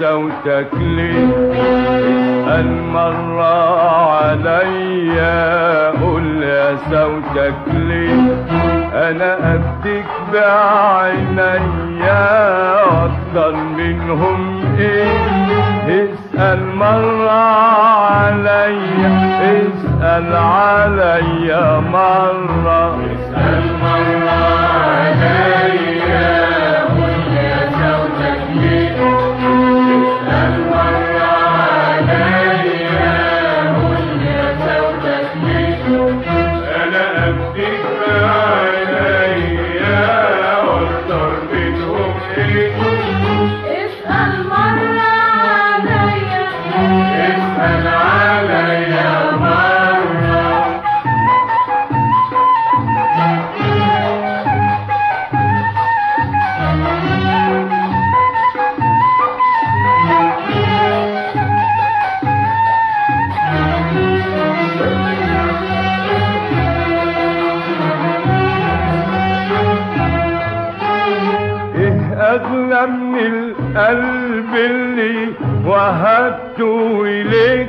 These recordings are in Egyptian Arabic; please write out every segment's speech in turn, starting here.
قسوتك ليه اسأل مرة عليا قول يا سوتك ليه انا ابديك بعينيا اكتر منهم ايه اسأل مرة عليا اسأل عليا مرة اسأل مرة عليا قل يا سوتك ليه اسأل مرة عليا قل يا سوتك ليه انا ابديك بعينيا واكتر منهم ايه اسأل مرة عليا اسأل عليا مرة ايه اغلى من القلب اللي وهبته اليك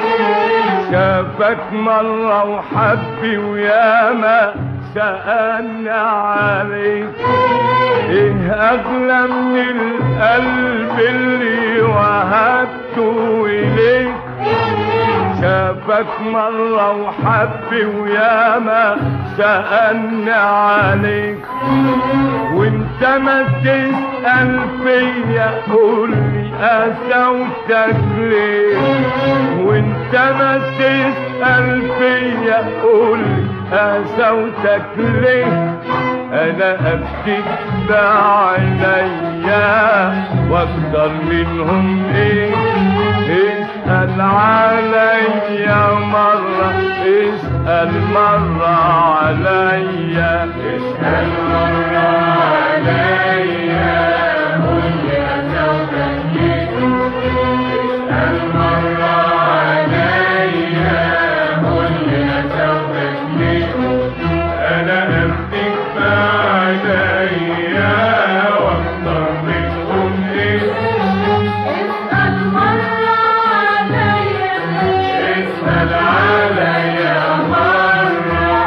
شافك مرة وحبي وياما سألني عليك ايه اغلى من القلب اللي وهبته اليك شافك مرة وحبي وياما سألني عليك وانت ما تسأل فيا قولي قسوتك ليه وانت ما تسأل فيا قولي قسوتك ليه انا ابكيك بعينيا واكتر منهم ايه اسأل عليا مرة اسأل مرة عليا اسأل مرة عليا قل يا سوتك ليه اسأل مرة عليا قل يا سوتك ليه انا ابكيك بعينيا واكتر منهم ايه اسأل مرة عليا اسأل عليا مرة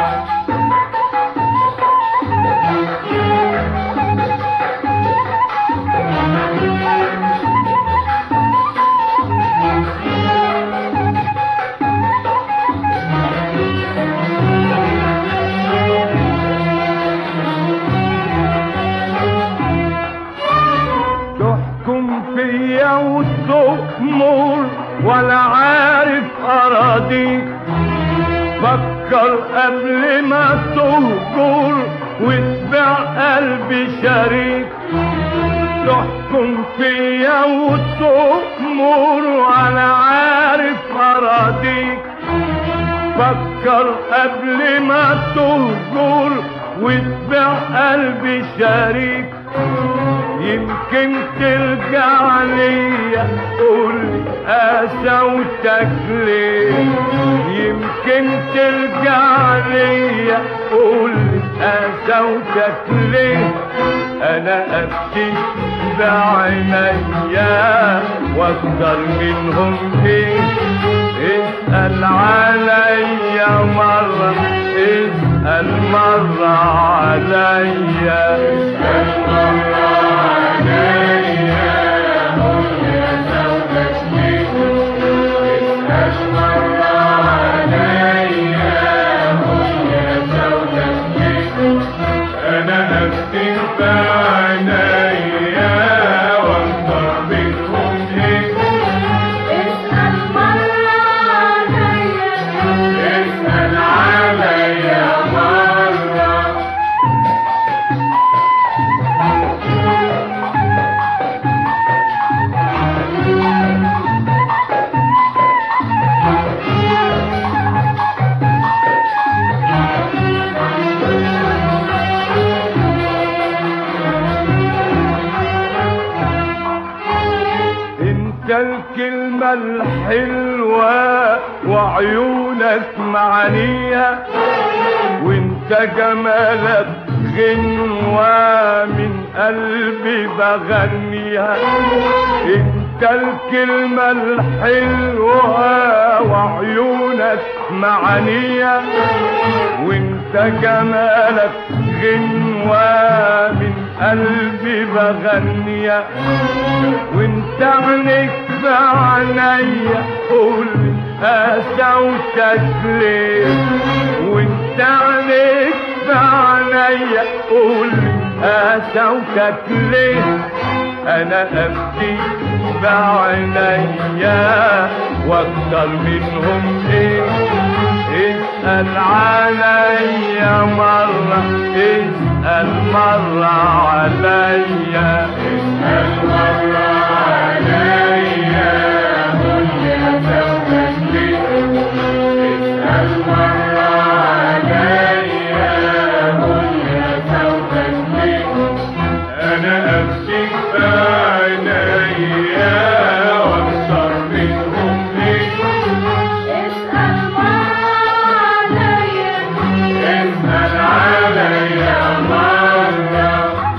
تحكم فيا وتؤمر ولا عارف اراضيك فكر قبل ما تهجر وتبيع قلبي شريك تحكم فيا وتؤمر ولا عارف اراضيك فكر قبل ما تهجر وتبيع قلبي شريك يمكن ترجع ليا قولي قسوتك ليه يمكن ترجع ليا قولي قسوتك ليه انا ابكي بعينيا واكتر منهم ايه اسأل عليا مرة اسأل مرة عليا اسأل مرة عليا قل يا سوتك ليه اسأل مرة عليا قل يا سوتك ليه انا ابكي بعينيا واكتر منهم ايه اسأل مرة عليا اسأل عليا مرة انت الكلمة الحلوة وعيونك معانيها وانت جمالك غنوة من قلبي بغنيها انت انت الكلمة الحلوة وعيونك معانية وانت جمالك غنوة من قلبي بغنية وانت عينيك بعينيا قول قسوتك ليه وانت عينيك بعينيا قول قسوتك ليه انا ابكي بعينيا واكتر منهم ايه اسأل عليا مرة اسأل مرة عليا اسأل مرة عليا قل يا زوجك ليه اسأل مرة عليا قل يا زوجك ليه أنا أمسك بعينيا وأكثر منهم ليه اسأل مرة عليا اسأل عليا مرة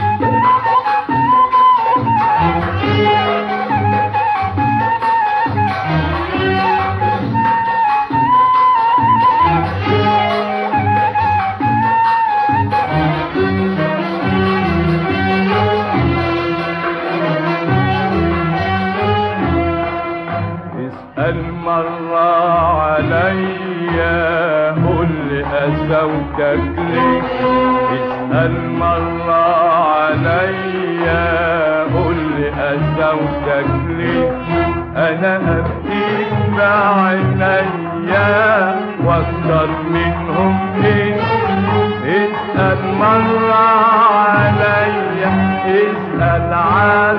اسأل مرة عليا قول لي أزوجك ليه اسأل مرة عليا قول لي أزوجك ليه أنا أبكيك بعينيا وأكتر منهم إيه اسأل مرة عليا اسأل عليا